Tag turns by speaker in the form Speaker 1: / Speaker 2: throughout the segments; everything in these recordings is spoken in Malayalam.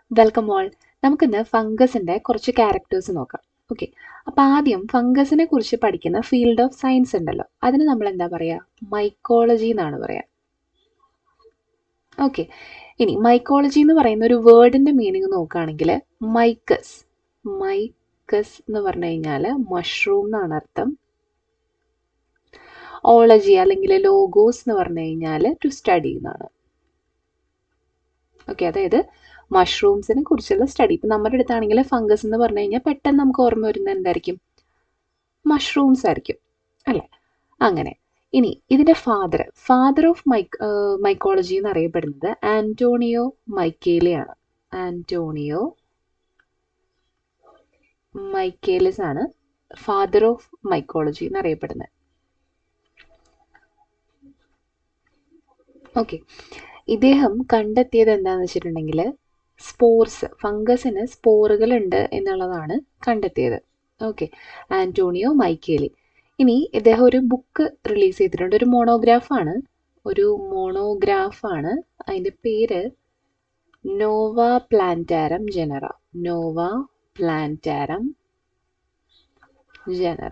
Speaker 1: വെൽക്കം ഓൾ നമുക്കിന്ന് ഫംഗസിന്റെ കുറച്ച് ക്യാരക്ടേഴ്സ് നോക്കാം ഓക്കെ അപ്പൊ ആദ്യം ഫംഗസിനെ കുറിച്ച് പഠിക്കുന്ന ഫീൽഡ് ഓഫ് സയൻസ് ഉണ്ടല്ലോ അതിന് നമ്മൾ എന്താ പറയാ മൈക്കോളജി എന്നാണ് പറയാ ഓക്കെ ഇനി മൈക്കോളജി എന്ന് പറയുന്ന ഒരു വേർഡിന്റെ മീനിങ് നോക്കുകയാണെങ്കിൽ മൈക്കസ് മൈക്കസ് എന്ന് പറഞ്ഞു കഴിഞ്ഞാൽ മഷ്റൂം എന്നാണ് അർത്ഥം ഓളജി അല്ലെങ്കിൽ ലോഗോസ് എന്ന് പറഞ്ഞു കഴിഞ്ഞാൽ ടു സ്റ്റഡി എന്നാണ് ഓക്കെ അതായത് മഷ്റൂംസിനെ കുറിച്ചുള്ള സ്റ്റഡി ഇപ്പം നമ്മുടെ അടുത്താണെങ്കിൽ ഫംഗസ് എന്ന് പറഞ്ഞു കഴിഞ്ഞാൽ പെട്ടെന്ന് നമുക്ക് ഓർമ്മ വരുന്നത് എന്തായിരിക്കും മഷ്റൂംസ് ആയിരിക്കും അല്ലേ അങ്ങനെ ഇനി ഇതിന്റെ ഫാദർ ഫാദർ ഓഫ് മൈക്ക് മൈക്കോളജി എന്ന് അറിയപ്പെടുന്നത് ആന്റോണിയോ മൈക്കേലിയാണ് ആന്റോണിയോ മൈക്കേലിസ് ആണ് ഫാദർ ഓഫ് മൈക്കോളജി എന്ന് അറിയപ്പെടുന്നത് ഓക്കെ ഇദ്ദേഹം കണ്ടെത്തിയത് എന്താണെന്ന് വെച്ചിട്ടുണ്ടെങ്കിൽ സ്പോർസ് ഫംഗസിന് സ്പോറുകൾ ഉണ്ട് എന്നുള്ളതാണ് കണ്ടെത്തിയത് ഓക്കെ ആന്റോണിയോ മൈക്കേലി ഇനി ഇദ്ദേഹം ഒരു ബുക്ക് റിലീസ് ചെയ്തിട്ടുണ്ട് ഒരു മോണോഗ്രാഫാണ് ഒരു മോണോഗ്രാഫാണ് അതിൻ്റെ പേര് Nova Plantarum Genera Nova Plantarum Genera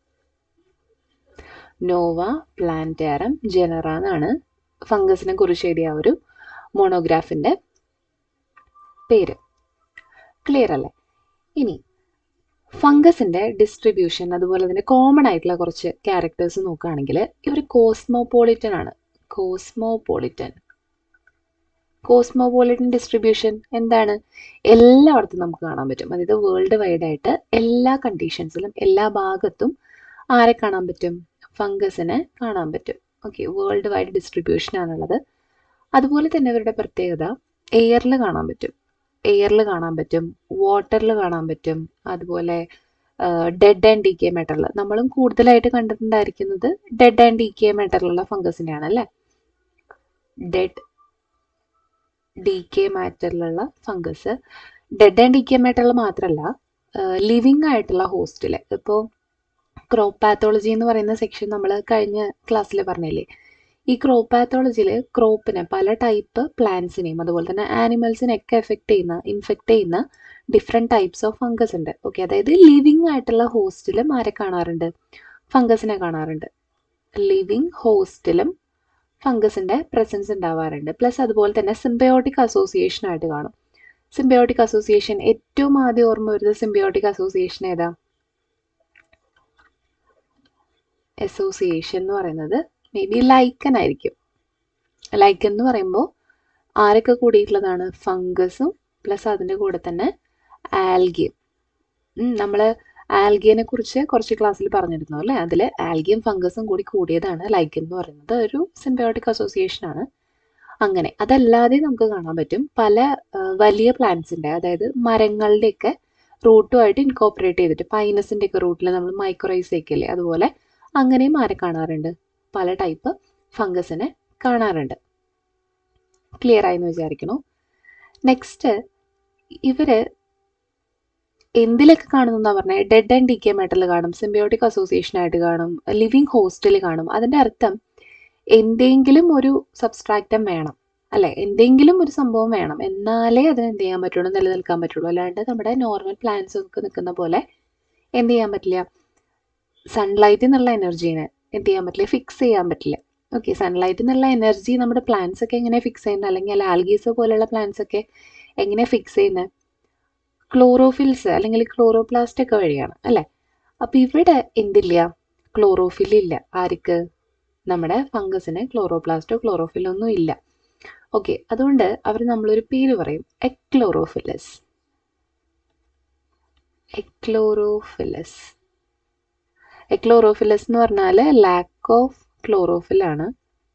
Speaker 1: Nova Plantarum Genera എന്നാണ് ഫംഗസിനെ കുറിച്ച് എഴുതിയ ഒരു മോണോഗ്രാഫിന്റെ പേര് ക്ലിയർ അല്ലേ ഇനി ഫംഗസിന്റെ ഡിസ്ട്രിബ്യൂഷൻ അതുപോലെ തന്നെ കോമൺ ആയിട്ടുള്ള കുറച്ച് ക്യാരക്ടേഴ്സ് നോക്കുകയാണെങ്കിൽ ഇവർ കോസ്മോപോളിറ്റൻ ആണ് കോസ്മോപോളിറ്റൻ കോസ്മോപോളിറ്റൻ ഡിസ്ട്രിബ്യൂഷൻ എന്താണ് എല്ലായിടത്തും നമുക്ക് കാണാൻ പറ്റും അതായത് വേൾഡ് വൈഡ് ആയിട്ട് എല്ലാ കണ്ടീഷൻസിലും എല്ലാ ഭാഗത്തും ആരെ കാണാൻ പറ്റും ഫംഗസിനെ കാണാൻ പറ്റും ഓക്കെ വേൾഡ് വൈഡ് ഡിസ്ട്രിബ്യൂഷൻ ആണുള്ളത് അതുപോലെ തന്നെ ഇവരുടെ പ്രത്യേകത എയറിൽ കാണാൻ പറ്റും എയറിൽ കാണാൻ പറ്റും വാട്ടറിൽ കാണാൻ പറ്റും അതുപോലെ ഡെഡ് ആൻഡ് ഡി കെ മെറ്ററിൽ നമ്മളും കൂടുതലായിട്ട് കണ്ടിട്ടുണ്ടായിരിക്കുന്നത് ഡെഡ് ആൻഡ് ഡി കെ മെറ്ററിലുള്ള ഫംഗസിനെയാണ് അല്ലേ ഡെഡ് ഡി കെ മാറ്ററിലുള്ള fungus dead and decay മാറ്ററിൽ മാത്രമല്ല ലിവിങ് ആയിട്ടുള്ള ഹോസ്റ്റിൽ ഇപ്പോൾ ക്രോപ്പ് പാത്തോളജി എന്ന് പറയുന്ന സെക്ഷൻ നമ്മൾ കഴിഞ്ഞ ക്ലാസ്സിൽ പറഞ്ഞില്ലേ ഈ ക്രോപ്പ് പാത്തോളജിയിൽ ക്രോപ്പിനെ പല ടൈപ്പ് പ്ലാന്റ്സിനെയും അതുപോലെ തന്നെ ആനിമൽസിനെയൊക്കെ എഫക്റ്റ് ചെയ്യുന്ന ഇൻഫെക്റ്റ് ചെയ്യുന്ന ഡിഫറെൻറ്റ് ടൈപ്സ് ഓഫ് ഫംഗസ് ഉണ്ട് ഓക്കെ അതായത് ലിവിങ് ആയിട്ടുള്ള ഹോസ്റ്റിലും ആരെ കാണാറുണ്ട് ഫംഗസിനെ കാണാറുണ്ട് ലിവിങ് ഹോസ്റ്റിലും ഫംഗസിന്റെ പ്രസൻസ് ഉണ്ടാവാറുണ്ട് പ്ലസ് അതുപോലെ തന്നെ സിംബയോട്ടിക് അസോസിയേഷൻ ആയിട്ട് കാണും സിംബയോട്ടിക് അസോസിയേഷൻ ഏറ്റവും ആദ്യം ഓർമ്മ വരുന്നത് സിംബയോട്ടിക് അസോസിയേഷൻ ഏതാ അസോസിയേഷൻ എന്ന് പറയുന്നത് മേ ബി ലൈക്കൻ ആയിരിക്കും ലൈക്കൻ എന്ന് പറയുമ്പോൾ ആരൊക്കെ കൂടിയിട്ടുള്ളതാണ് ഫംഗസും പ്ലസ് അതിൻ്റെ കൂടെ തന്നെ ആൽഗിയും നമ്മൾ ആൽഗിയനെ കുറിച്ച് കുറച്ച് ക്ലാസ്സിൽ പറഞ്ഞിരുന്നു അല്ലേ അതിൽ ആൽഗിയും ഫംഗസും കൂടി കൂടിയതാണ് ലൈക്കൻ എന്ന് പറയുന്നത് ഒരു സിംബയോട്ടിക് അസോസിയേഷൻ ആണ് അങ്ങനെ അതല്ലാതെ നമുക്ക് കാണാൻ പറ്റും പല വലിയ പ്ലാന്റ്സിൻ്റെ അതായത് മരങ്ങളുടെയൊക്കെ റൂട്ടുമായിട്ട് ഇൻകോപ്പറേറ്റ് ചെയ്തിട്ട് പൈനസിൻ്റെ ഒക്കെ റൂട്ടിൽ നമ്മൾ മൈക്രോറൈസൊക്കെ അല്ലേ അതുപോലെ അങ്ങനെയും ആരെ കാണാറുണ്ട് പല ടൈപ്പ് ഫംഗസിനെ കാണാറുണ്ട് ക്ലിയർ ആയി എന്ന് വിചാരിക്കണു നെക്സ്റ്റ് ഇവര് എന്തിലൊക്കെ കാണുന്ന പറഞ്ഞാൽ dead and decay matter കാണും സിംബയോട്ടിക് അസോസിയേഷൻ ആയിട്ട് കാണും ലിവിങ് ഹോസ്റ്റൽ കാണും അതിന്റെ അർത്ഥം എന്തെങ്കിലും ഒരു സബ്സ്ട്രാക്റ്റം വേണം അല്ലെ എന്തെങ്കിലും ഒരു സംഭവം വേണം എന്നാലേ അതിന് എന്ത് ചെയ്യാൻ പറ്റുള്ളൂ നിലനിൽക്കാൻ പറ്റുള്ളൂ അല്ലാണ്ട് നമ്മുടെ നോർമൽ പ്ലാന്റ്സ് ഒക്കെ നിൽക്കുന്ന പോലെ എന്ത് ചെയ്യാൻ പറ്റില്ല സൺലൈറ്റിൽ നിന്നുള്ള എനർജീനെ എന്ത് ചെയ്യാൻ പറ്റില്ല ഫിക്സ് ചെയ്യാൻ പറ്റില്ല ഓക്കെ സൺലൈറ്റിൽ നിന്നുള്ള എനർജി നമ്മുടെ പ്ലാന്റ്സ് ഒക്കെ എങ്ങനെ ഫിക്സ് ചെയ്യുന്നത് അല്ലെങ്കിൽ ആൽഗീസ് പോലെയുള്ള പ്ലാന്റ്സ് ഒക്കെ എങ്ങനെ ഫിക്സ് ചെയ്യുന്നത് ക്ലോറോഫിൽസ് അല്ലെങ്കിൽ ക്ലോറോപ്ലാസ്റ്റ് ഒക്കെ വഴിയാണ് അല്ലേ അപ്പം ഇവിടെ എന്തില്ല ക്ലോറോഫിൽ ഇല്ല ആർക്ക് നമ്മുടെ ഫംഗസിന് ക്ലോറോപ്ലാസ്റ്റോ ക്ലോറോഫിലോ ഒന്നും ഇല്ല ഓക്കെ അതുകൊണ്ട് അവർ നമ്മളൊരു പേര് പറയും എക്ലോറോഫിലസ് എക്ലോറോഫിലസ് എക്ലോറോഫിലസ് എന്ന് പറഞ്ഞാൽ ലാക്ക് ഓഫ് ക്ലോറോഫിൽ ആണ്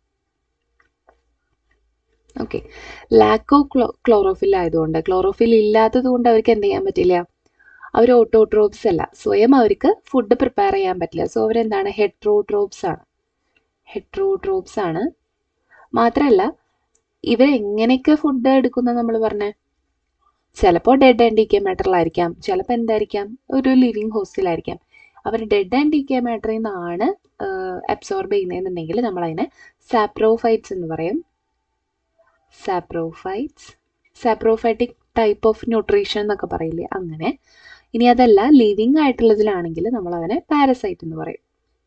Speaker 1: ഓക്കെ ലാക്ക് ഓഫ് ക്ലോ ക്ലോറോഫിൽ ആയതുകൊണ്ട് ക്ലോറോഫിൽ ഇല്ലാത്തത് കൊണ്ട് അവർക്ക് എന്ത് ചെയ്യാൻ പറ്റില്ല അവർ ഓട്ടോട്രോപ്സ് അല്ല സ്വയം അവർക്ക് ഫുഡ് പ്രിപ്പയർ ചെയ്യാൻ പറ്റില്ല സോ അവരെന്താണ് ഹെട്രോട്രോപ്സ് ആണ് ഹെട്രോട്രോപ്സ് ആണ് മാത്രമല്ല ഇവരെങ്ങനെയൊക്കെ ഫുഡ് എടുക്കുന്ന നമ്മൾ പറഞ്ഞേ ചിലപ്പോൾ ഡെഡ് ആൻഡ് ഡി കെ മാറ്ററിലായിരിക്കാം ചിലപ്പോൾ എന്തായിരിക്കാം ഒരു ലിവിങ് ഹോസ്റ്റലായിരിക്കാം അവർ ഡെഡ് ആൻഡ് ഡി കെ മാറ്ററിൽ നിന്നാണ് അബ്സോർബ് ചെയ്യുന്നതെന്നുണ്ടെങ്കിൽ നമ്മൾ അതിനെ സാപ്രോഫൈറ്റ്സ് എന്ന് പറയും saprophytes saprophytic type of nutrition എന്നൊക്കെ പറയില്ലേ അങ്ങനെ ഇനി അതല്ല ലിവിങ് ആയിട്ടുള്ളതിലാണെങ്കിൽ നമ്മൾ അവനെ പാരസൈറ്റ് എന്ന് പറയും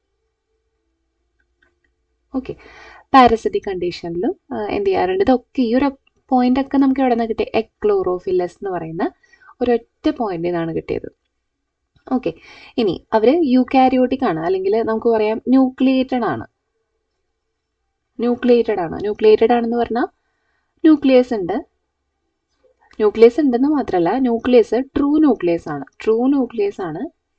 Speaker 1: ഓക്കെ പാരസിറ്റിക് കണ്ടീഷനിലും എന്ത് ചെയ്യാറുണ്ട് ഇതൊക്കെ ഈ ഒരു പോയിന്റ് ഒക്കെ നമുക്ക് എവിടെ നിന്ന് കിട്ടിയ എക്ലോറോഫില്ലസ് എന്ന് പറയുന്ന ഒരൊറ്റ പോയിന്റിൽ നിന്നാണ് കിട്ടിയത് ഓക്കെ ഇനി അവർ യൂക്കാരിയോട്ടിക് ആണ് അല്ലെങ്കിൽ നമുക്ക് പറയാം ന്യൂക്ലിയേറ്റഡ് ആണ് ന്യൂക്ലിയേറ്റഡ് ആണ് ന്യൂക്ലിയേറ്റഡ് ആണെന്ന് പറഞ്ഞാൽ ന്യൂക്ലിയസ് ഉണ്ട് ന്യൂക്ലിയസ് ഉണ്ടെന്ന് മാത്രമല്ല ന്യൂക്ലിയസ് ട്രൂ ന്യൂക്ലിയസ് ആണ് ട്രൂ ന്യൂക്ലിയസ് ആണ്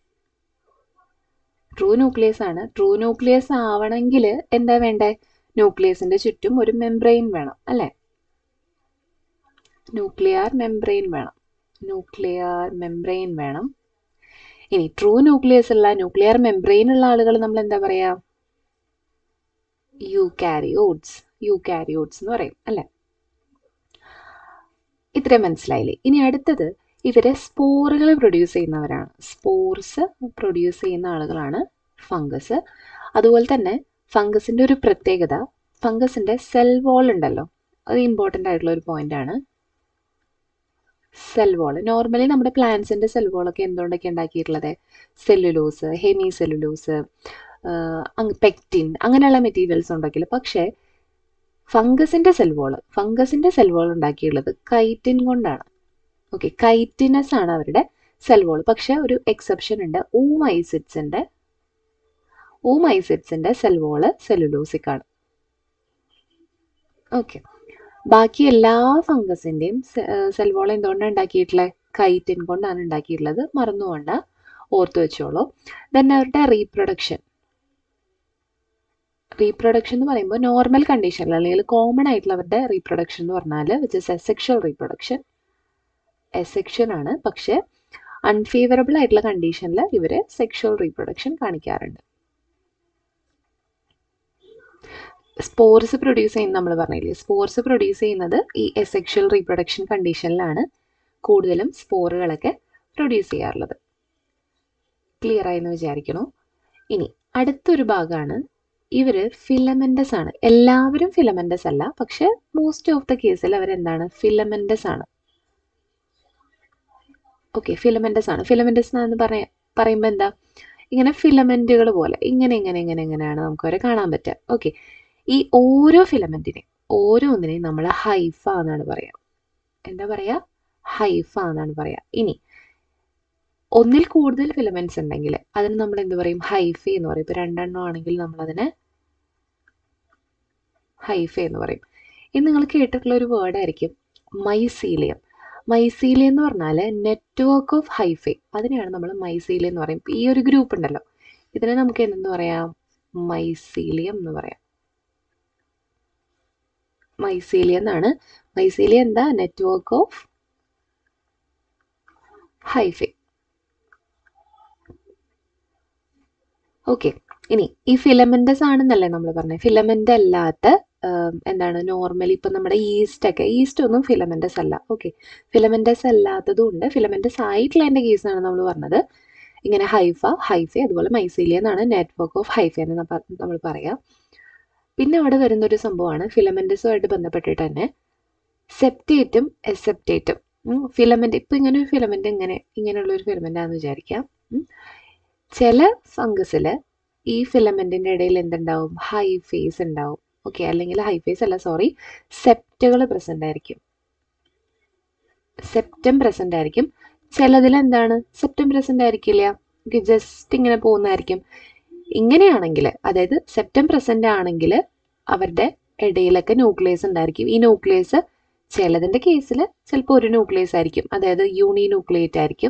Speaker 1: ട്രൂ ന്യൂക്ലിയസ് ആണ് ട്രൂ ന്യൂക്ലിയസ് ആവണമെങ്കിൽ എന്താ വേണ്ടേ ന്യൂക്ലിയസിന്റെ ചുറ്റും ഒരു മെംബ്രെയിൻ വേണം അല്ലേ ന്യൂക്ലിയർ മെംബ്രെയിൻ വേണം ന്യൂക്ലിയർ മെംബ്രെയിൻ വേണം ഇനി ട്രൂ ന്യൂക്ലിയസ് ഉള്ള ന്യൂക്ലിയർ മെംബ്രെയിൻ ഉള്ള ആളുകൾ നമ്മൾ എന്താ പറയാ യൂകാരിയോട്സ് യൂകാരിയോട്സ് എന്ന് പറയും അല്ലേ ഇത്രയും മനസ്സിലായില്ലേ ഇനി അടുത്തത് ഇവര് സ്പോറുകൾ പ്രൊഡ്യൂസ് ചെയ്യുന്നവരാണ് സ്പോർസ് പ്രൊഡ്യൂസ് ചെയ്യുന്ന ആളുകളാണ് ഫംഗസ് അതുപോലെ തന്നെ ഫംഗസിന്റെ ഒരു പ്രത്യേകത ഫംഗസിന്റെ സെൽ വോൾ ഉണ്ടല്ലോ അത് ഇമ്പോർട്ടൻ്റ് ആയിട്ടുള്ള ഒരു പോയിന്റ് ആണ് സെൽ വോൾ നോർമലി നമ്മുടെ പ്ലാന്റ്സിന്റെ സെൽ വോളൊക്കെ എന്തുകൊണ്ടൊക്കെ ഉണ്ടാക്കിയിട്ടുള്ളത് സെല്ലുലോസ് ഹെമി സെല്ലുലോസ് പെക്റ്റിൻ അങ്ങനെയുള്ള മെറ്റീരിയൽസ് ഉണ്ടാക്കില്ല പക്ഷേ ഫംഗസിന്റെ സെൽ വോൾ ഫംഗസിന്റെ സെൽ വോൾ ഉണ്ടാക്കിയുള്ളത് കൈറ്റിൻ കൊണ്ടാണ് ഓക്കെ കൈറ്റിനസ് ആണ് അവരുടെ സെൽ വോൾ പക്ഷെ ഒരു എക്സെപ്ഷൻ ഉണ്ട് ഊമൈസിഡ്സിന്റെ ഊമൈസിഡ്സിന്റെ സെൽ വോള് സെല്ലുലോസിക് ആണ് ഓക്കെ ബാക്കി എല്ലാ ഫംഗസിന്റെയും സെൽ വോൾ എന്തുകൊണ്ടാണ് ഉണ്ടാക്കിയിട്ടുള്ളത് കൈറ്റിൻ കൊണ്ടാണ് ഉണ്ടാക്കിയിട്ടുള്ളത് മറന്നുകൊണ്ട് ഓർത്തു വെച്ചോളൂ ദെൻ അവരുടെ റീപ്രൊഡക്ഷൻ റീപ്രൊഡക്ഷൻ എന്ന് പറയുമ്പോൾ നോർമൽ കണ്ടീഷനിൽ അല്ലെങ്കിൽ കോമൺ ആയിട്ടുള്ള അവരുടെ റീപ്രൊഡക്ഷൻ എന്ന് പറഞ്ഞാൽ which is asexual reproduction asexual ആണ് പക്ഷേ അൺഫേവറബിൾ ആയിട്ടുള്ള കണ്ടീഷനിൽ ഇവർ സെക്ഷൽ റീപ്രൊഡക്ഷൻ കാണിക്കാറുണ്ട് സ്പോർസ് പ്രൊഡ്യൂസ് ചെയ്യുന്ന നമ്മൾ പറഞ്ഞില്ലേ സ്പോർസ് പ്രൊഡ്യൂസ് ചെയ്യുന്നത് ഈ എസെക്ഷൽ റീപ്രൊഡക്ഷൻ കണ്ടീഷനിലാണ് കൂടുതലും സ്പോറുകളൊക്കെ പ്രൊഡ്യൂസ് ചെയ്യാറുള്ളത് ക്ലിയർ ആയെന്ന് വിചാരിക്കണു ഇനി അടുത്തൊരു ഭാഗമാണ് ഇവർ ഫിലമെൻറ്റസ് ആണ് എല്ലാവരും ഫിലമെൻറ്റസ് അല്ല പക്ഷെ മോസ്റ്റ് ഓഫ് ദ കേസിൽ അവരെന്താണ് ഫിലമെൻറ്റസ് ആണ് ഓക്കെ ഫിലമെൻറ്റസ് ആണ് ഫിലമെൻറ്റസ് എന്ന് പറയാ പറയുമ്പോൾ എന്താ ഇങ്ങനെ ഫിലമെൻറ്റുകൾ പോലെ ഇങ്ങനെ ഇങ്ങനെ ഇങ്ങനെ ഇങ്ങനെയാണ് നമുക്ക് അവരെ കാണാൻ പറ്റുക ഓക്കെ ഈ ഓരോ ഫിലമെൻറ്റിനെയും ഓരോന്നിനെയും നമ്മൾ ഹൈഫ എന്നാണ് പറയാം എന്താ പറയുക ഹൈഫ എന്നാണ് പറയുക ഇനി ഒന്നിൽ കൂടുതൽ ഫിലമെന്റ്സ് ഉണ്ടെങ്കിൽ അതിന് നമ്മൾ എന്ത് പറയും ഹൈഫെ എന്ന് പറയും ഇപ്പോൾ രണ്ടെണ്ണം ആണെങ്കിൽ നമ്മൾ അതിനെ ഹൈഫെ എന്ന് പറയും ഇത് നിങ്ങൾ കേട്ടിട്ടുള്ള ഒരു വേർഡ് ആയിരിക്കും മൈസീലിയം മൈസീലിയം എന്ന് പറഞ്ഞാൽ നെറ്റ്വർക്ക് ഓഫ് ഹൈഫെ അതിനെയാണ് നമ്മൾ മൈസീലിയം എന്ന് പറയും ഈ ഒരു ഗ്രൂപ്പ് ഉണ്ടല്ലോ ഇതിനെ നമുക്ക് എന്തെന്ന് പറയാം മൈസീലിയം എന്ന് പറയാം മൈസീലിയം എന്നാണ് മൈസീലിയം എന്താ നെറ്റ്വർക്ക് ഓഫ് ഹൈഫെ ഓക്കെ ഇനി ഈ ഫിലമെന്റസ് ആണെന്നല്ലേ നമ്മൾ പറഞ്ഞത് ഫിലമെന്റ് അല്ലാത്ത എന്താണ് നോർമലി ഇപ്പം നമ്മുടെ ഈസ്റ്റ് ഒക്കെ ഈസ്റ്റ് ഒന്നും ഫിലമെന്റസ് അല്ല ഓക്കെ ഫിലമെന്റസ് അല്ലാത്തതും ഉണ്ട് ഫിലമെന്റസ് ആയിട്ടുള്ളതിൻ്റെ കേസാണ് നമ്മൾ പറഞ്ഞത് ഇങ്ങനെ ഹൈഫ ഹൈഫെ അതുപോലെ മൈസീലിയ എന്നാണ് നെറ്റ്വർക്ക് ഓഫ് ഹൈഫ എന്ന് നമ്മൾ പറയാം പിന്നെ അവിടെ വരുന്നൊരു സംഭവമാണ് ഫിലമെന്റസുമായിട്ട് ബന്ധപ്പെട്ടിട്ട് തന്നെ സെപ്റ്റേറ്റും എസെപ്റ്റേറ്റും ഫിലമെന്റ് ഇപ്പം ഇങ്ങനെ ഒരു ഫിലമെന്റ് ഇങ്ങനെ ഇങ്ങനെയുള്ള ഒരു ഫിലമെന്റ് ആണെന്ന് വിചാരിക്കാം ചില ഫംഗസിൽ ഈ ഫിലമെന്റിന്റെ ഇടയിൽ എന്തുണ്ടാവും ഹൈ ഫേസ് ഉണ്ടാവും ഓക്കെ അല്ലെങ്കിൽ ഹൈ ഫേസ് അല്ല സോറി സെപ്റ്റുകൾ പ്രസന്റ് ആയിരിക്കും സെപ്റ്റം പ്രസന്റ് ആയിരിക്കും ചിലതിൽ എന്താണ് സെപ്റ്റം പ്രസന്റ് ആയിരിക്കില്ല ജസ്റ്റ് ഇങ്ങനെ പോകുന്നതായിരിക്കും ഇങ്ങനെയാണെങ്കിൽ അതായത് സെപ്റ്റം പ്രസന്റ് ആണെങ്കിൽ അവരുടെ ഇടയിലൊക്കെ ന്യൂക്ലിയസ് ഉണ്ടായിരിക്കും ഈ ന്യൂക്ലിയസ് ചിലതിന്റെ കേസിൽ ചിലപ്പോൾ ഒരു ന്യൂക്ലിയസ് ആയിരിക്കും അതായത് യൂണി ന്യൂക്ലിയേറ്റ് ആയിരിക്കും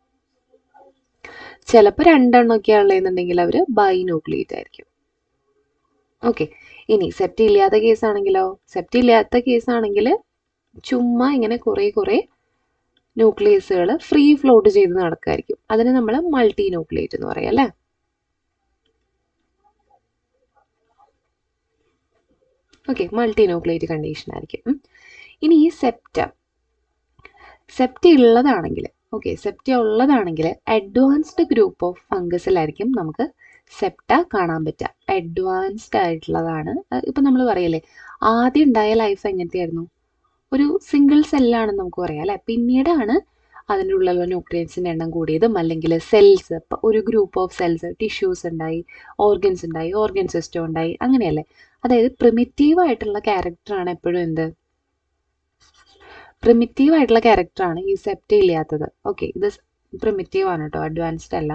Speaker 1: ചിലപ്പോൾ രണ്ടെണ്ണമൊക്കെ ഉള്ളതെന്നുണ്ടെങ്കിൽ അവർ ബൈ ന്യൂക്ലിയേറ്റ് ആയിരിക്കും ഓക്കെ ഇനി സെപ്റ്റ് ഇല്ലാത്ത കേസാണെങ്കിലോ സെപ്റ്റ് ഇല്ലാത്ത കേസാണെങ്കിൽ ചുമ്മാ ഇങ്ങനെ കുറേ കുറേ ന്യൂക്ലിയസുകൾ ഫ്രീ ഫ്ലോട്ട് ചെയ്ത് നടക്കുമായിരിക്കും അതിന് നമ്മൾ മൾട്ടി ന്യൂക്ലിയേറ്റ് എന്ന് പറയാം അല്ലേ ഓക്കെ മൾട്ടി ന്യൂക്ലിയേറ്റ് കണ്ടീഷൻ ആയിരിക്കും ഇനി ഈ സെപ്റ്റം സെപ്റ്റ് ഉള്ളതാണെങ്കിൽ ഓക്കെ സെപ്റ്റ ഉള്ളതാണെങ്കിൽ അഡ്വാൻസ്ഡ് ഗ്രൂപ്പ് ഓഫ് ഫംഗസിലായിരിക്കും നമുക്ക് സെപ്റ്റ കാണാൻ പറ്റുക അഡ്വാൻസ്ഡ് ആയിട്ടുള്ളതാണ് ഇപ്പം നമ്മൾ പറയല്ലേ ആദ്യം ഉണ്ടായ ലൈഫ് എങ്ങനത്തെയായിരുന്നു ഒരു സിംഗിൾ സെല്ലാണെന്ന് നമുക്ക് പറയാം അല്ലെ പിന്നീടാണ് അതിൻ്റെ ഉള്ളിലുള്ള ന്യൂക്ലിയൻസിൻ്റെ എണ്ണം കൂടിയതും അല്ലെങ്കിൽ സെൽസ് ഒരു ഗ്രൂപ്പ് ഓഫ് സെൽസ് ടിഷ്യൂസ് ഉണ്ടായി ഓർഗൻസ് ഉണ്ടായി ഓർഗൻ സിസ്റ്റം ഉണ്ടായി അങ്ങനെയല്ലേ അതായത് പ്രിമിറ്റീവ് ആയിട്ടുള്ള ക്യാരക്ടറാണ് എപ്പോഴും എന്ത് പ്രിമിറ്റീവ് ആയിട്ടുള്ള ക്യാരക്ടറാണ് ഈ സെപ്റ്റ് ഇല്ലാത്തത് ഓക്കെ ഇത് പ്രിമിറ്റീവ് ആണ് കേട്ടോ അഡ്വാൻസ്ഡ് അല്ല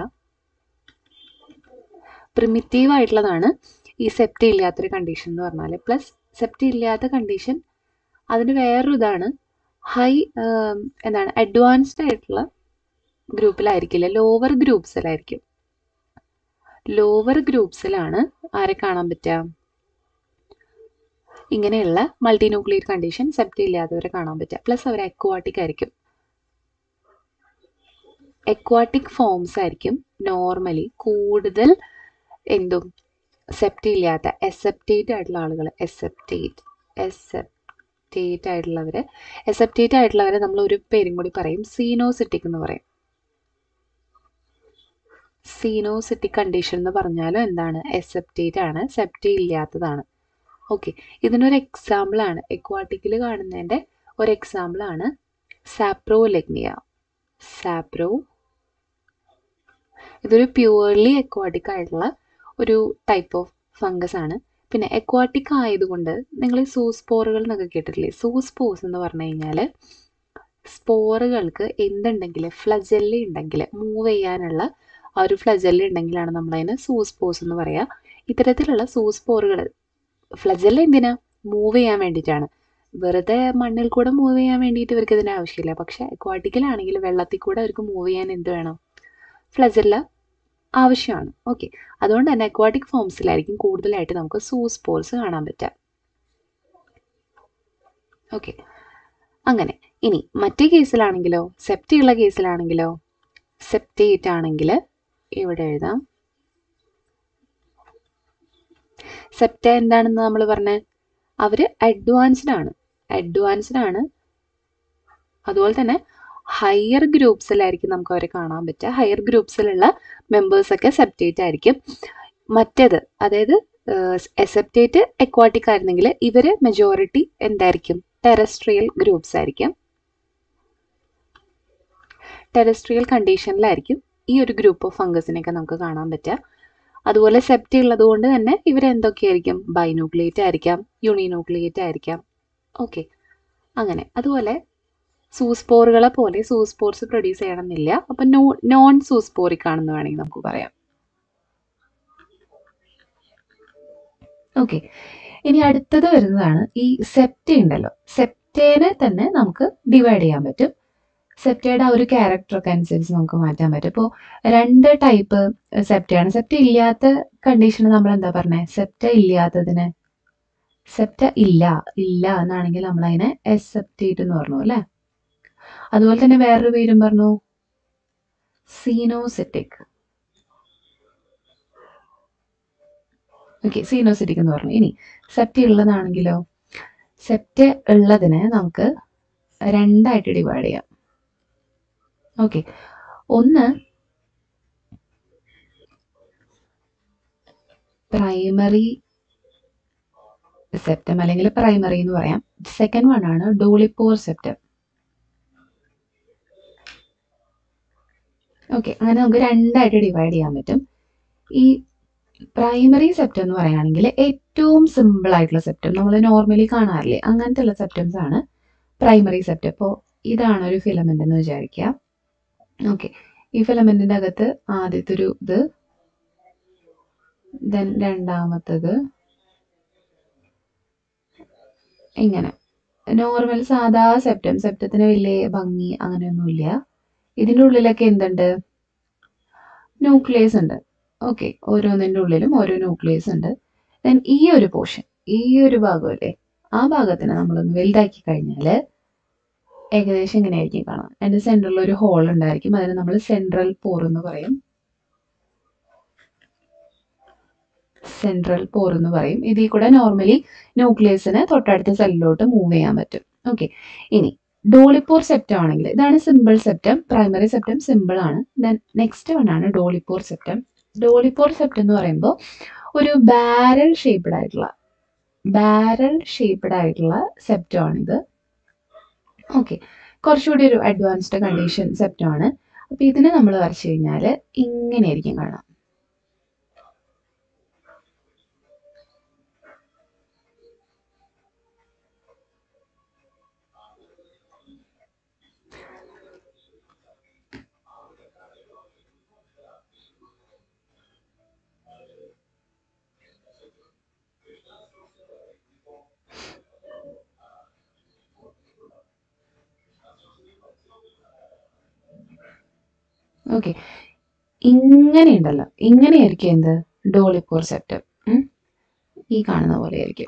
Speaker 1: പ്രിമിറ്റീവ് ആയിട്ടുള്ളതാണ് ഈ സെപ്റ്റ് ഇല്ലാത്തൊരു കണ്ടീഷൻ എന്ന് പറഞ്ഞാൽ പ്ലസ് സെപ്റ്റ് ഇല്ലാത്ത കണ്ടീഷൻ അതിന് വേറൊരു ഇതാണ് ഹൈ എന്താണ് അഡ്വാൻസ്ഡ് ആയിട്ടുള്ള ഗ്രൂപ്പിലായിരിക്കില്ല ലോവർ ഗ്രൂപ്പ്സിലായിരിക്കും ലോവർ ഗ്രൂപ്പ്സിലാണ് ആരെ കാണാൻ പറ്റുക ഇങ്ങനെയുള്ള മൾട്ടി ന്യൂക്ലിയർ കണ്ടീഷൻ സെപ്റ്റ് ഇല്ലാത്തവരെ കാണാൻ പറ്റുക പ്ലസ് അവർ എക്വാട്ടിക് ആയിരിക്കും എക്വാട്ടിക് ഫോംസ് ആയിരിക്കും നോർമലി കൂടുതൽ എന്തും സെപ്റ്റ് ഇല്ലാത്ത എസെപ്റ്റേറ്റ് ആയിട്ടുള്ള ആളുകൾ എസെപ്റ്റേറ്റ് എസെപ്റ്റേറ്റ് ആയിട്ടുള്ളവർ എസെപ്റ്റേറ്റ് ആയിട്ടുള്ളവരെ നമ്മൾ ഒരു പേരും കൂടി പറയും സീനോസിറ്റിക് എന്ന് പറയും സീനോസിറ്റിക് കണ്ടീഷൻ എന്ന് പറഞ്ഞാലും എന്താണ് എസെപ്റ്റേറ്റ് ആണ് സെപ്റ്റി ഇല്ലാത്തതാണ് ഓക്കെ ഇതിനൊരു എക്സാമ്പിൾ ആണ് എക്വാട്ടിക്കിൽ കാണുന്നതിൻ്റെ ഒരു എക്സാമ്പിൾ ആണ് സാപ്രോലെഗ്നിയ സാപ്രോ ഇതൊരു പ്യുവർലി എക്വാട്ടിക് ആയിട്ടുള്ള ഒരു ടൈപ്പ് ഓഫ് ഫംഗസ് ആണ് പിന്നെ എക്വാട്ടിക് ആയതുകൊണ്ട് നിങ്ങൾ സൂസ്പോറുകൾ എന്നൊക്കെ കേട്ടിട്ടില്ലേ സൂസ്പോസ് എന്ന് പറഞ്ഞു കഴിഞ്ഞാൽ സ്പോറുകൾക്ക് എന്തുണ്ടെങ്കിൽ ഫ്ലജല്ലി ഉണ്ടെങ്കിൽ മൂവ് ചെയ്യാനുള്ള ആ ഒരു ഫ്ലജല്ലി ഉണ്ടെങ്കിലാണ് നമ്മളതിന് സൂസ്പോസ് എന്ന് പറയുക ഇത്തരത്തിലുള്ള സൂസ്പോറുകൾ ഫ്ലജല്ല എന്തിനാ മൂവ് ചെയ്യാൻ വേണ്ടിയിട്ടാണ് വെറുതെ മണ്ണിൽ കൂടെ മൂവ് ചെയ്യാൻ വേണ്ടിയിട്ട് ഇവർക്ക് ഇതിന് ആവശ്യമില്ല പക്ഷെ അക്വാട്ടിക്കലാണെങ്കിൽ വെള്ളത്തിൽ കൂടെ അവർക്ക് മൂവ് ചെയ്യാൻ എന്ത് വേണം ഫ്ലജല്ല ആവശ്യമാണ് ഓക്കെ അതുകൊണ്ട് തന്നെ അക്വാട്ടിക് ഫോംസിലായിരിക്കും കൂടുതലായിട്ട് നമുക്ക് സൂസ്പോർസ് കാണാൻ പറ്റുക ഓക്കെ അങ്ങനെ ഇനി മറ്റേ കേസിലാണെങ്കിലോ സെപ്റ്റിയുള്ള കേസിലാണെങ്കിലോ സെപ്റ്റേറ്റ് ആണെങ്കിൽ ഇവിടെ എഴുതാം സെപ്റ്റ എന്താണെന്ന് നമ്മൾ പറഞ്ഞത് അവർ അഡ്വാൻസ്ഡ് ആണ് അഡ്വാൻസ്ഡ് ആണ് അതുപോലെ തന്നെ ഹയർ ഗ്രൂപ്പ്സിലായിരിക്കും നമുക്ക് അവരെ കാണാൻ പറ്റുക ഹയർ ഗ്രൂപ്പ്സിലുള്ള മെമ്പേഴ്സൊക്കെ സെപ്റ്റേറ്റ് ആയിരിക്കും മറ്റേത് അതായത് എസെപ്റ്റേറ്റ് എക്വാട്ടിക് ആയിരുന്നെങ്കിൽ ഇവർ മെജോറിറ്റി എന്തായിരിക്കും ടെറസ്ട്രിയൽ ഗ്രൂപ്പ്സ് ആയിരിക്കും ടെറസ്ട്രിയൽ കണ്ടീഷനിലായിരിക്കും ഈ ഒരു ഗ്രൂപ്പ് ഓഫ് ഫംഗസിനെയൊക്കെ നമുക്ക് കാണാൻ പറ്റുക അതുപോലെ സെപ്റ്റി ഉള്ളത് കൊണ്ട് തന്നെ ഇവർ എന്തൊക്കെയായിരിക്കും ബൈന്യൂക്ലിയേറ്റ് ആയിരിക്കാം യൂണിന്യൂക്ലിയേറ്റ് ആയിരിക്കാം ഓക്കെ അങ്ങനെ അതുപോലെ സൂസ്പോറുകളെ പോലെ സൂസ്പോർസ് പ്രൊഡ്യൂസ് ചെയ്യണമെന്നില്ല അപ്പം നോ നോൺ സൂസ്പോറിക് ആണെന്ന് വേണമെങ്കിൽ നമുക്ക് പറയാം ഓക്കെ ഇനി അടുത്തത് വരുന്നതാണ് ഈ സെപ്റ്റ ഉണ്ടല്ലോ സെപ്റ്റേനെ തന്നെ നമുക്ക് ഡിവൈഡ് ചെയ്യാൻ പറ്റും സെപ്റ്റയുടെ ആ ഒരു ക്യാരക്ടറൊക്കെ അനുസരിച്ച് നമുക്ക് മാറ്റാൻ പറ്റും ഇപ്പോൾ രണ്ട് ടൈപ്പ് സെപ്റ്റയാണ് സെപ്റ്റ ഇല്ലാത്ത കണ്ടീഷന് നമ്മൾ എന്താ പറഞ്ഞത് സെപ്റ്റ ഇല്ലാത്തതിന് സെപ്റ്റ ഇല്ല ഇല്ല എന്നാണെങ്കിൽ നമ്മൾ അതിനെ എസെപ്റ്റേറ്റ് എന്ന് പറഞ്ഞു അല്ലേ അതുപോലെ തന്നെ വേറൊരു പേരും പറഞ്ഞു സീനോസെറ്റിക് ഓക്കെ സീനോസെറ്റിക് എന്ന് പറഞ്ഞു ഇനി സെപ്റ്റ ഉള്ളതാണെങ്കിലോ സെപ്റ്റ ഉള്ളതിനെ നമുക്ക് രണ്ടായിട്ട് ഡിവൈഡ് ചെയ്യാം ഓക്കെ ഒന്ന് പ്രൈമറി സെപ്റ്റം അല്ലെങ്കിൽ പ്രൈമറി എന്ന് പറയാം സെക്കൻഡ് വൺ ആണ് ഡോളിപ്പോർ സെപ്റ്റം ഓക്കെ അങ്ങനെ നമുക്ക് രണ്ടായിട്ട് ഡിവൈഡ് ചെയ്യാൻ പറ്റും ഈ പ്രൈമറി സെപ്റ്റം എന്ന് പറയുകയാണെങ്കിൽ ഏറ്റവും സിമ്പിൾ ആയിട്ടുള്ള സെപ്റ്റം നമ്മൾ നോർമലി കാണാറില്ലേ അങ്ങനത്തെ ഉള്ള സെപ്റ്റംസ് ആണ് പ്രൈമറി സെപ്റ്റം ഇപ്പോൾ ഇതാണ് ഒരു ഫിലമെന്റ് എന്ന് വിചാരിക്കുക ഓക്കെ ഈ ഫിലമെന്റിന്റെ അകത്ത് ആദ്യത്തെ ഒരു ഇത് ദെൻ രണ്ടാമത്തത് ഇങ്ങനെ നോർമൽ സാധാ സെപ്റ്റം സെപ്റ്റത്തിന് വലിയ ഭംഗി അങ്ങനെയൊന്നുമില്ല ഇതിൻ്റെ ഉള്ളിലൊക്കെ എന്തുണ്ട് ന്യൂക്ലിയസ് ഉണ്ട് ഓക്കെ ഓരോന്നിൻ്റെ ഉള്ളിലും ഓരോ ന്യൂക്ലിയസ് ഉണ്ട് ദെൻ ഈ ഒരു പോർഷൻ ഈ ഒരു ഭാഗമല്ലേ ആ ഭാഗത്തിന് നമ്മളൊന്ന് വലുതാക്കി കഴിഞ്ഞാൽ ഏകദേശം ഇങ്ങനെയായിരിക്കും കാണാം അതിൻ്റെ സെൻറ്ററിൽ ഒരു ഹോൾ ഉണ്ടായിരിക്കും അതിന് നമ്മൾ സെൻട്രൽ പോർ എന്ന് പറയും സെൻട്രൽ പോർ എന്ന് പറയും ഇതിൽ കൂടെ നോർമലി ന്യൂക്ലിയസിന് തൊട്ടടുത്ത സെല്ലിലോട്ട് മൂവ് ചെയ്യാൻ പറ്റും ഓക്കെ ഇനി ഡോളിപ്പോർ സെപ്റ്റം ആണെങ്കിൽ ഇതാണ് simple septum primary septum simple ആണ് ദെൻ നെക്സ്റ്റ് വൺ ആണ് ഡോളിപ്പോർ സെപ്റ്റം ഡോളിപ്പോർ സെപ്റ്റം എന്ന് പറയുമ്പോൾ ഒരു ബാരൽ ഷേപ്ഡ് ആയിട്ടുള്ള ബാരൽ ഷേപ്ഡ് ആയിട്ടുള്ള സെപ്റ്റം ആണിത് ഓക്കെ കുറച്ചുകൂടി ഒരു അഡ്വാൻസ്ഡ് കണ്ടീഷൻ സെപ്റ്റമാണ് അപ്പോൾ ഇതിനെ നമ്മൾ വരച്ചു കഴിഞ്ഞാൽ ഇങ്ങനെയായിരിക്കും കാണാം ഓക്കെ ഇങ്ങനെ ഉണ്ടല്ലോ ഇങ്ങനെയായിരിക്കും എന്ത് ഡോളിപ്പോർ സെപ്റ്റം ഈ കാണുന്ന പോലെ ആയിരിക്കും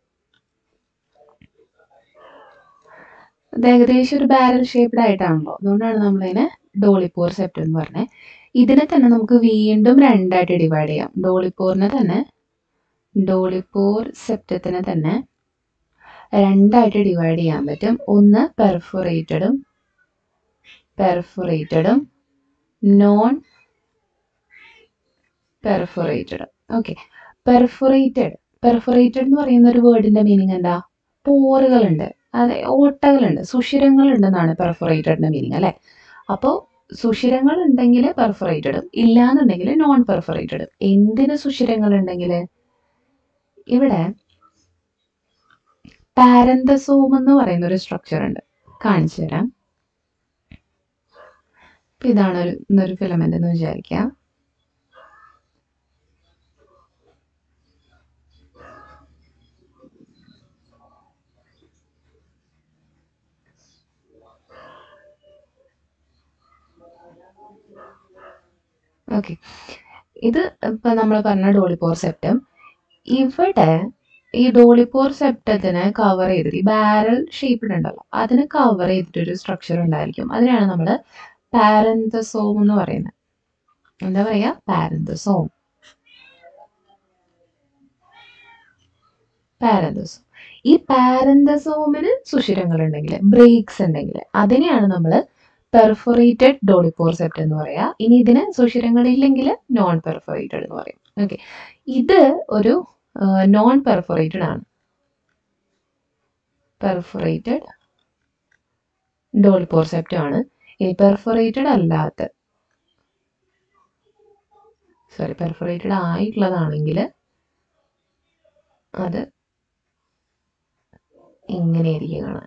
Speaker 1: ഇത് ഏകദേശം ഒരു ബാരൽ ഷേപ്ഡ് ആയിട്ടാണല്ലോ അതുകൊണ്ടാണ് നമ്മളതിനെ ഡോളിപ്പോർ സെപ്റ്റം എന്ന് പറഞ്ഞത് ഇതിനെ തന്നെ നമുക്ക് വീണ്ടും രണ്ടായിട്ട് ഡിവൈഡ് ചെയ്യാം ഡോളിപ്പോറിനെ തന്നെ ഡോളിപ്പോർ സെപ്റ്റത്തിനെ തന്നെ രണ്ടായിട്ട് ഡിവൈഡ് ചെയ്യാൻ പറ്റും ഒന്ന് പെർഫോറേറ്റഡും പെർഫോറേറ്റഡും non perforated okay perforated perforated എന്ന് പറയുന്ന ഒരു വേർഡിന്റെ മീനിങ് എന്താ പോറുകളുണ്ട് അതെ ഓട്ടകളുണ്ട് സുഷിരങ്ങളുണ്ടെന്നാണ് പെർഫോറേറ്റഡിന്റെ മീനിങ് അല്ലെ അപ്പോൾ സുഷിരങ്ങൾ ഉണ്ടെങ്കിൽ പെർഫോറേറ്റഡും ഇല്ലാന്നുണ്ടെങ്കിൽ നോൺ പെർഫോറേറ്റഡും എന്തിന് സുഷിരങ്ങൾ ഉണ്ടെങ്കിൽ ഇവിടെ പാരന്തസോം എന്ന് പറയുന്ന ഒരു സ്ട്രക്ചർ ഉണ്ട് കാണിച്ചു തരാം ഇപ്പൊ ഇതാണ് ഒരു ഇന്നൊരു ഫിലമെന്റ് എന്ന് വിചാരിക്കാം ഓക്കെ ഇത് ഇപ്പൊ നമ്മൾ പറഞ്ഞ ഡോളിപ്പോർ സെപ്റ്റം ഇവിടെ ഈ ഡോളിപ്പോർ സെപ്റ്റത്തിനെ കവർ ചെയ്തിട്ട് ഈ ബാരൽ ഷേപ്പ്ഡ് ഉണ്ടല്ലോ അതിനെ കവർ ചെയ്തിട്ടൊരു സ്ട്രക്ചർ ഉണ്ടായിരിക്കും അതിനാണ് നമ്മൾ പാരന്തസോം എന്ന് പറയുന്നത് എന്താ പറയാ പാരന്തസോം പാരന്തസോം ഈ പാരന്തസോമിന് സുഷിരങ്ങൾ ഉണ്ടെങ്കിൽ ബ്രേക്സ് ഉണ്ടെങ്കിൽ അതിനെയാണ് നമ്മൾ പെർഫോറേറ്റഡ് ഡോളിപ്പോർ സെപ്റ്റ് എന്ന് പറയാ ഇനി ഇതിന് സുഷിരങ്ങളില്ലെങ്കിൽ നോൺ പെർഫോറേറ്റഡ് എന്ന് പറയും ഓക്കെ ഇത് ഒരു നോൺ പെർഫോറേറ്റഡ് ആണ് പെർഫോറേറ്റഡ് ഡോളിപ്പോർ സെപ്റ്റ് ആണ് ഇനി പെർഫോറേറ്റഡ് അല്ലാത്ത സോറി പെർഫോറേറ്റഡ് ആയിട്ടുള്ളതാണെങ്കിൽ അത് ഇങ്ങനെയായിരിക്കും കാണാൻ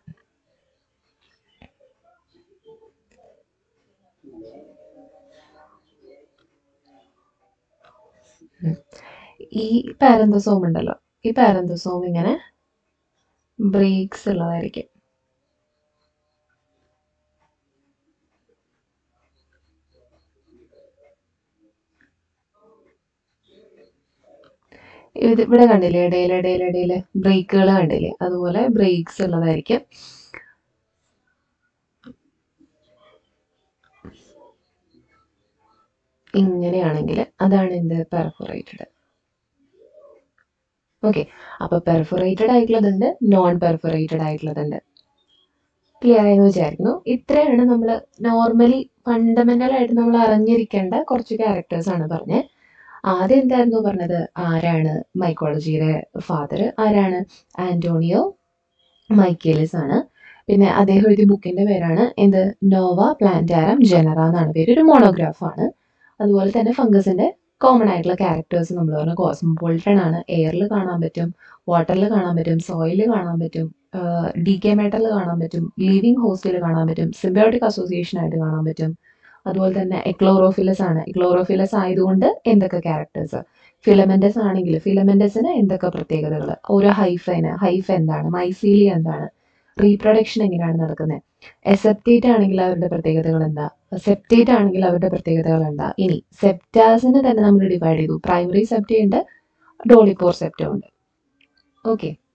Speaker 1: ഉം. ഈ പാരന്തസോം ഉണ്ടല്ലോ ഈ പാരന്തസോം ഇങ്ങനെ ബ്രേക്സ് ഉള്ളതായിരിക്കും ഇത് ഇവിടെ കണ്ടില്ലേ ഇടയിൽ ഇടയിൽ ഇടയിൽ ബ്രേക്കുകൾ കണ്ടില്ലേ അതുപോലെ ബ്രേക്സ് ഉള്ളതായിരിക്കും ഇങ്ങനെയാണെങ്കിൽ അതാണ് എന്ത് പെർഫോറേറ്റഡ് ഓക്കെ അപ്പൊ പെർഫോറേറ്റഡ് ആയിട്ടുള്ളതുണ്ട് നോൺ പെർഫോറേറ്റഡ് ആയിട്ടുള്ളതുണ്ട് ക്ലിയർ ആയെന്ന് വിചാരിക്കുന്നു ഇത്രയാണ് നമ്മൾ നോർമലി ഫണ്ടമെന്റൽ ആയിട്ട് നമ്മൾ അറിഞ്ഞിരിക്കേണ്ട കുറച്ച് ക്യാരക്ടേഴ്സ് ആണ് പറഞ്ഞത് ആദ്യം എന്തായിരുന്നു പറഞ്ഞത് ആരാണ് മൈക്കോളജിയുടെ ഫാദർ ആരാണ് ആന്റോണിയോ മൈക്കേലിസ് ആണ് പിന്നെ അദ്ദേഹം എഴുതിയ ബുക്കിന്റെ പേരാണ് എന്ത് നോവ പ്ലാന്റാരം ജനറ എന്നാണ് പേര് ഒരു മോണോഗ്രാഫ് ആണ് അതുപോലെ തന്നെ ഫംഗസിന്റെ കോമൺ ആയിട്ടുള്ള ക്യാരക്ടേഴ്സ് നമ്മൾ പറഞ്ഞ കോസ്മോപോളിറ്റൺ ആണ് എയറിൽ കാണാൻ പറ്റും വാട്ടറിൽ കാണാൻ പറ്റും സോയിലിൽ കാണാൻ പറ്റും ഡി കെ മെറ്ററിൽ കാണാൻ പറ്റും ലിവിങ് ഹോസ്റ്റിൽ കാണാൻ പറ്റും സിംബയോട്ടിക് അസോസിയേഷൻ ആയിട്ട് കാണാൻ പറ്റും അതുപോലെ തന്നെ എക്ലോറോഫിലസ് ആണ് എക്ലോറോഫിലസ് ആയതുകൊണ്ട് എന്തൊക്കെ ക്യാരക്ടേഴ്സ് ഫിലമെന്റസ് ആണെങ്കിൽ ഫിലമെന്റസിന് എന്തൊക്കെ പ്രത്യേകതകൾ ഓരോ ഹൈഫൈന് ഹൈഫ എന്താണ് മൈസീലിയ എന്താണ് റീപ്രൊഡക്ഷൻ എങ്ങനെയാണ് നടക്കുന്നത് എസെപ്റ്റേറ്റ് ആണെങ്കിൽ അവരുടെ പ്രത്യേകതകൾ എന്താ സെപ്റ്റേറ്റ് ആണെങ്കിൽ അവരുടെ പ്രത്യേകതകൾ എന്താ ഇനി സെപ്റ്റാസിനെ തന്നെ നമ്മൾ ഡിവൈഡ് ചെയ്തു പ്രൈമറി സെപ്റ്റ ഉണ്ട് ഡോളിപ്പോർ സെപ്റ്റ ഉണ്ട് ഓക്കെ